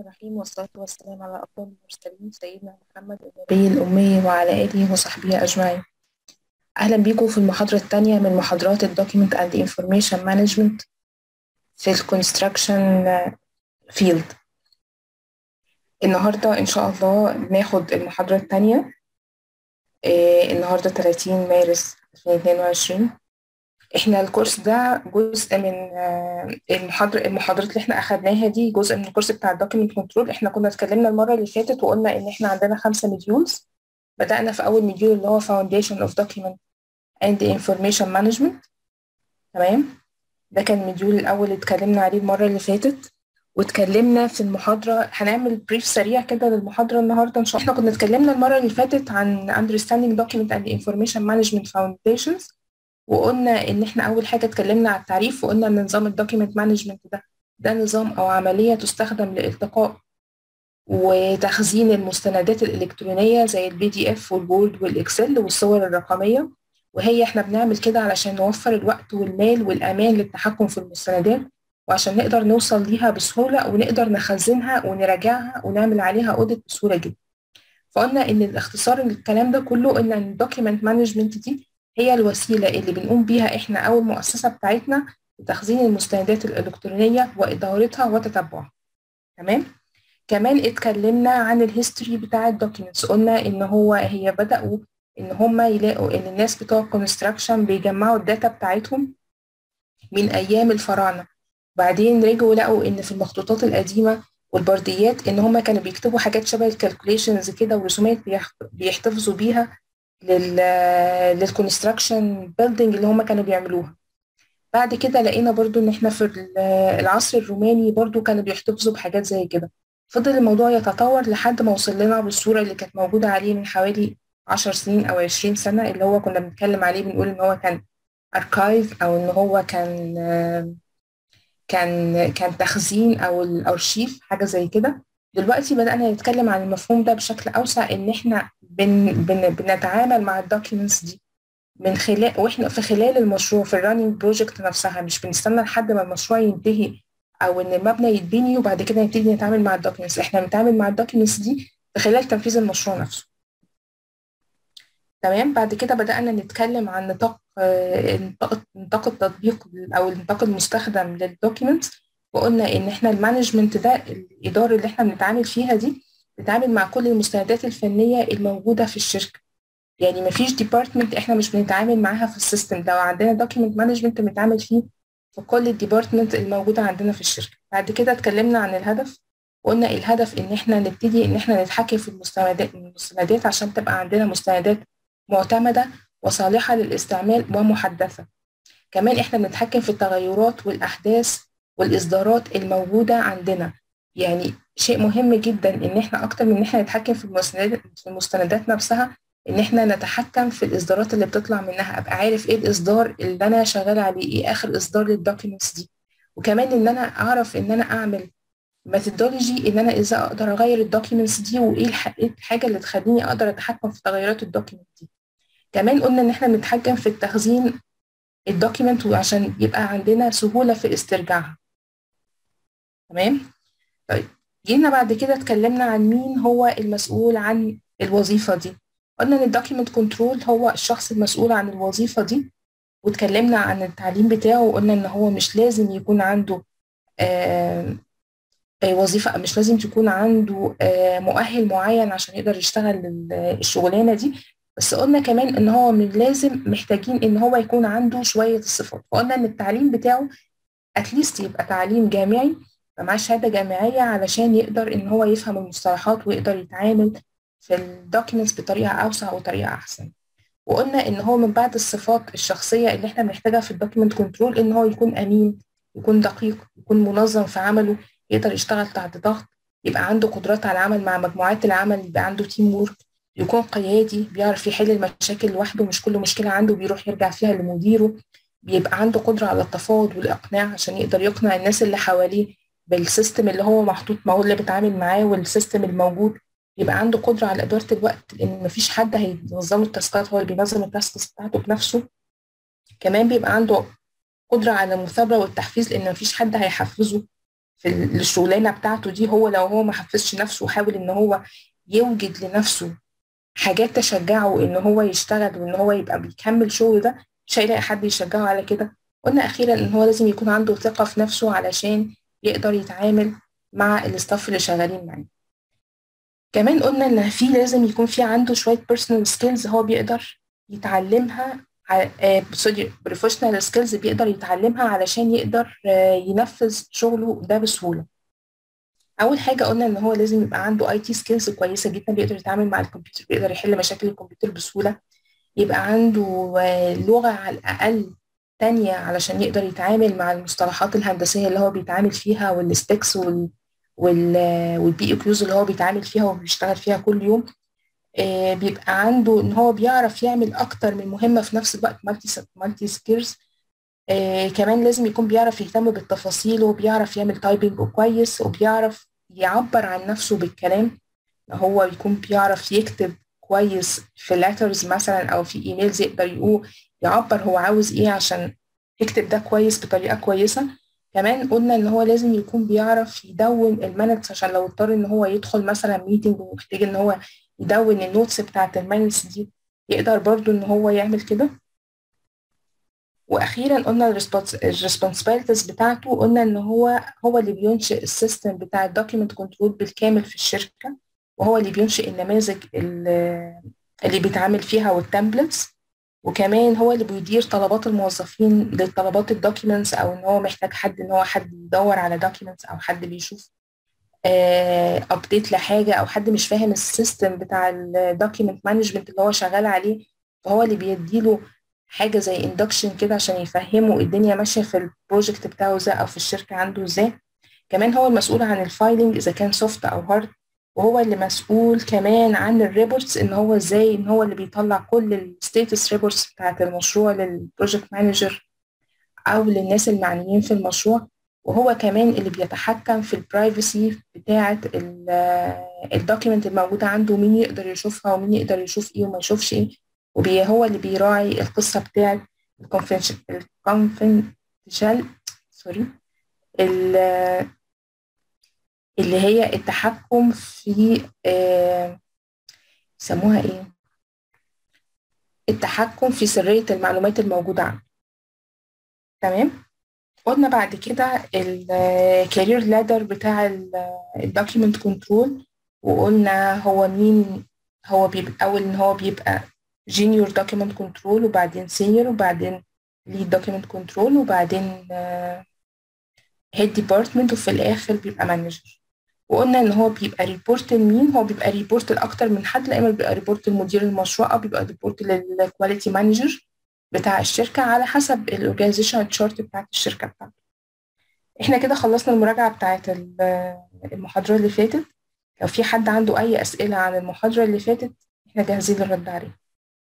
الرحيم والصلاة والسلام على أفضل المرسلين سيدنا محمد النبي الأمي وعلى آله وصحبه أجمعين أهلا بيكم في المحاضرة الثانية من محاضرات ال Document and Information Management في ال Construction Field النهاردة إن شاء الله ناخد المحاضرة الثانية إيه النهاردة 30 مارس 2022 احنا الكورس ده جزء من المحاضرة المحاضرات اللي احنا اخدناها دي جزء من الكورس بتاع الدوكيمنت كنترول احنا كنا اتكلمنا المرة اللي فاتت وقلنا ان احنا عندنا خمسة مديولز بدأنا في اول مديول اللي هو Foundation of Document and Information Management تمام ده كان المديول الاول اللي اتكلمنا عليه المرة اللي فاتت واتكلمنا في المحاضرة هنعمل بريف سريع كده للمحاضرة النهاردة إن شاء الله احنا كنا اتكلمنا المرة اللي فاتت عن Understanding Document and Information Management Foundations وقلنا ان احنا اول حاجه اتكلمنا على التعريف وقلنا ان نظام الدوكيمنت مانجمنت ده ده نظام او عمليه تستخدم لالتقاء وتخزين المستندات الالكترونيه زي البي دي اف والوورد والاكسل والصور الرقميه وهي احنا بنعمل كده علشان نوفر الوقت والمال والامان للتحكم في المستندات وعشان نقدر نوصل ليها بسهوله ونقدر نخزنها ونراجعها ونعمل عليها اوديت بسهوله جدا فقلنا ان الاختصار الكلام ده كله ان الدوكيمنت مانجمنت دي هي الوسيلة اللي بنقوم بيها إحنا أو المؤسسة بتاعتنا لتخزين المستندات الإلكترونية وإدارتها وتتبعها تمام كمان اتكلمنا عن الهيستوري بتاع الدوكيومنتس قلنا إن هو هي بدأوا إن هم يلاقوا إن الناس بتوع الكونستراكشن بيجمعوا الداتا بتاعتهم من أيام الفراعنة بعدين رجعوا لقوا إن في المخطوطات القديمة والبرديات إن هم كانوا بيكتبوا حاجات شبه الكالكوليشنز كده ورسومات بيحتفظوا بيها لل للكونستراكشن بيلدينج اللي هم كانوا بيعملوها بعد كده لقينا برضو ان احنا في العصر الروماني برضو كانوا بيحتفظوا بحاجات زي كده فضل الموضوع يتطور لحد ما وصل لنا بالصورة اللي كانت موجودة عليه من حوالي عشر سنين أو عشرين سنة اللي هو كنا بنتكلم عليه بنقول إن هو كان أركايف أو إن هو كان كان كان تخزين أو الأرشيف حاجة زي كده دلوقتي بدأنا نتكلم عن المفهوم ده بشكل أوسع إن إحنا بن بن بنتعامل مع الدوكيومنتس دي من خلال واحنا في خلال المشروع في الراننج بروجكت نفسها مش بنستنى لحد ما المشروع ينتهي او ان المبنى يتبني وبعد كده نبتدي نتعامل مع الدوكيومنتس احنا بنتعامل مع الدوكيومنتس دي في خلال تنفيذ المشروع نفسه تمام بعد كده بدأنا نتكلم عن نطاق نطاق التطبيق او النطاق المستخدم للدوكيومنتس وقلنا ان احنا المانجمنت ده الاداره اللي احنا بنتعامل فيها دي بنتعامل مع كل المستندات الفنيه الموجوده في الشركه يعني مفيش ديبارتمنت احنا مش بنتعامل معاها في السيستم لو عندنا دوكيمنت مانجمنت بنتعامل فيه في كل الديبارتمنت الموجوده عندنا في الشركه بعد كده اتكلمنا عن الهدف وقلنا الهدف ان احنا نبتدي ان احنا نتحكم في المستندات المستندات عشان تبقى عندنا مستندات معتمده وصالحه للاستعمال ومحدثه كمان احنا بنتحكم في التغيرات والاحداث والاصدارات الموجوده عندنا يعني شيء مهم جدا ان احنا اكتر من ان احنا نتحكم في المستندات في المستندات نفسها ان احنا نتحكم في الاصدارات اللي بتطلع منها ابقى عارف ايه الاصدار اللي انا شغال عليه ايه اخر اصدار للدوكيومنتس دي وكمان ان انا اعرف ان انا اعمل ميثودولوجي ان انا ازاي اقدر اغير الدوكيومنتس دي وايه الحاجه اللي تخليني اقدر اتحكم في تغيرات الدوكيومنت دي كمان قلنا ان احنا بنتحكم في التخزين الدوكيومنت عشان يبقى عندنا سهوله في استرجاعها تمام طيب جينا بعد كده اتكلمنا عن مين هو المسؤول عن الوظيفة دي قلنا ان الدوكيمنت كنترول هو الشخص المسؤول عن الوظيفة دي واتكلمنا عن التعليم بتاعه وقلنا ان هو مش لازم يكون عنده آه وظيفة مش لازم تكون عنده آه مؤهل معين عشان يقدر يشتغل الشغلانة دي بس قلنا كمان ان هو من لازم محتاجين ان هو يكون عنده شوية الصفات وقلنا ان التعليم بتاعه اتليست يبقى تعليم جامعي معاه شهاده جامعيه علشان يقدر ان هو يفهم المصطلحات ويقدر يتعامل في الدوكيومنتس بطريقه اوسع وطريقه احسن وقلنا ان هو من بعد الصفات الشخصيه اللي احنا بنحتاجها في الدوكيومنت كنترول ان هو يكون امين يكون دقيق يكون منظم في عمله يقدر يشتغل تحت ضغط يبقى عنده قدرات على العمل مع مجموعات العمل يبقى عنده تيم وورك يكون قيادي بيعرف يحل المشاكل لوحده مش كل مشكله عنده بيروح يرجع فيها لمديره بيبقى عنده قدره على التفاوض والاقناع عشان يقدر يقنع الناس اللي حواليه بالسيستم اللي هو محطوط ما هو اللي بيتعامل معاه والسيستم الموجود يبقى عنده قدرة على إدارة الوقت لأن مفيش حد هينظم التاسكات هو اللي بينظم التاسكس بتاعته بنفسه كمان بيبقى عنده قدرة على المثابرة والتحفيز لأن مفيش حد هيحفزه في الشغلانه بتاعته دي هو لو هو ما حفزش نفسه وحاول ان هو يوجد لنفسه حاجات تشجعه ان هو يشتغل وان هو يبقى بيكمل شغله ده مش هيلاقي حد يشجعه على كده قلنا اخيرا ان هو لازم يكون عنده ثقه في نفسه علشان يقدر يتعامل مع الاستاف اللي شغالين معاه كمان قلنا ان في لازم يكون في عنده شويه بيرسونال سكيلز هو بيقدر يتعلمها سوري بروفيشنال سكيلز بيقدر يتعلمها علشان يقدر ينفذ شغله ده بسهوله اول حاجه قلنا ان هو لازم يبقى عنده اي تي سكيلز كويسه جدا بيقدر يتعامل مع الكمبيوتر بيقدر يحل مشاكل الكمبيوتر بسهوله يبقى عنده لغه على الاقل تانية علشان يقدر يتعامل مع المصطلحات الهندسيه اللي هو بيتعامل فيها والستكس وال وال والبي كيوز اللي هو بيتعامل فيها وبيشتغل فيها كل يوم آه بيبقى عنده ان هو بيعرف يعمل اكتر من مهمه في نفس الوقت مالتي مالتي سكيلز آه كمان لازم يكون بيعرف يهتم بالتفاصيل وبيعرف يعمل تايبنج كويس وبيعرف يعبر عن نفسه بالكلام هو يكون بيعرف يكتب كويس في لاترز مثلا او في ايميلز يقدر يقول يعبر هو عاوز ايه عشان يكتب ده كويس بطريقه كويسه كمان قلنا ان هو لازم يكون بيعرف يدون المانتس عشان لو اضطر ان هو يدخل مثلا ميتنج ومحتاج ان هو يدون النوتس بتاعت المانتس دي يقدر برضو ان هو يعمل كده واخيرا قلنا الريسبونسبيلتيز بتاعته قلنا ان هو هو اللي بينشئ السيستم بتاع الدوكيمنت كنترول بالكامل في الشركه وهو اللي بينشئ النماذج اللي بيتعامل فيها والتمبلتس وكمان هو اللي بيدير طلبات الموظفين للطلبات الدوكيومنتس او ان هو محتاج حد ان هو حد يدور على دوكيومنتس او حد بيشوف ابديت لحاجه او حد مش فاهم السيستم بتاع الدوكيومنت مانجمنت اللي هو شغال عليه فهو اللي بيديله حاجه زي اندكشن كده عشان يفهمه الدنيا ماشيه في البروجكت بتاعه ازاي او في الشركه عنده ازاي كمان هو المسؤول عن الفايلنج اذا كان سوفت او هارد وهو اللي مسؤول كمان عن الريبورتس ان هو ازاي ان هو اللي بيطلع كل الستيتس ريبورتس بتاعت المشروع للبروجكت مانجر او للناس المعنيين في المشروع وهو كمان اللي بيتحكم في البرايفسي بتاعه الدوكيمنت الموجوده عنده مين يقدر يشوفها ومين يقدر يشوف ايه وما يشوفش ايه وهو اللي بيراعي القصه بتاعه الكونفنشال سوري اللي هي التحكم في يسموها ايه التحكم في سرية المعلومات الموجودة عنده تمام قلنا بعد كده الكارير لادر بتاع الدوكيمنت كنترول وقلنا هو مين هو بيبقى اول ان هو بيبقى جينيور دوكيمنت كنترول وبعدين سينيور وبعدين ليد دوكيمنت كنترول وبعدين هيد ديبارتمنت وفي الاخر بيبقى مانجر وقلنا ان هو بيبقى ريبورت لمين هو بيبقى ريبورت لاكتر من حد لا اما بيبقى ريبورت لمدير المشروع او بيبقى ريبورت للكواليتي مانجر بتاع الشركه على حسب الاورجانيزيشن تشارت بتاعت الشركه بتاعته احنا كده خلصنا المراجعه بتاعت المحاضره اللي فاتت لو في حد عنده اي اسئله عن المحاضره اللي فاتت احنا جاهزين للرد عليها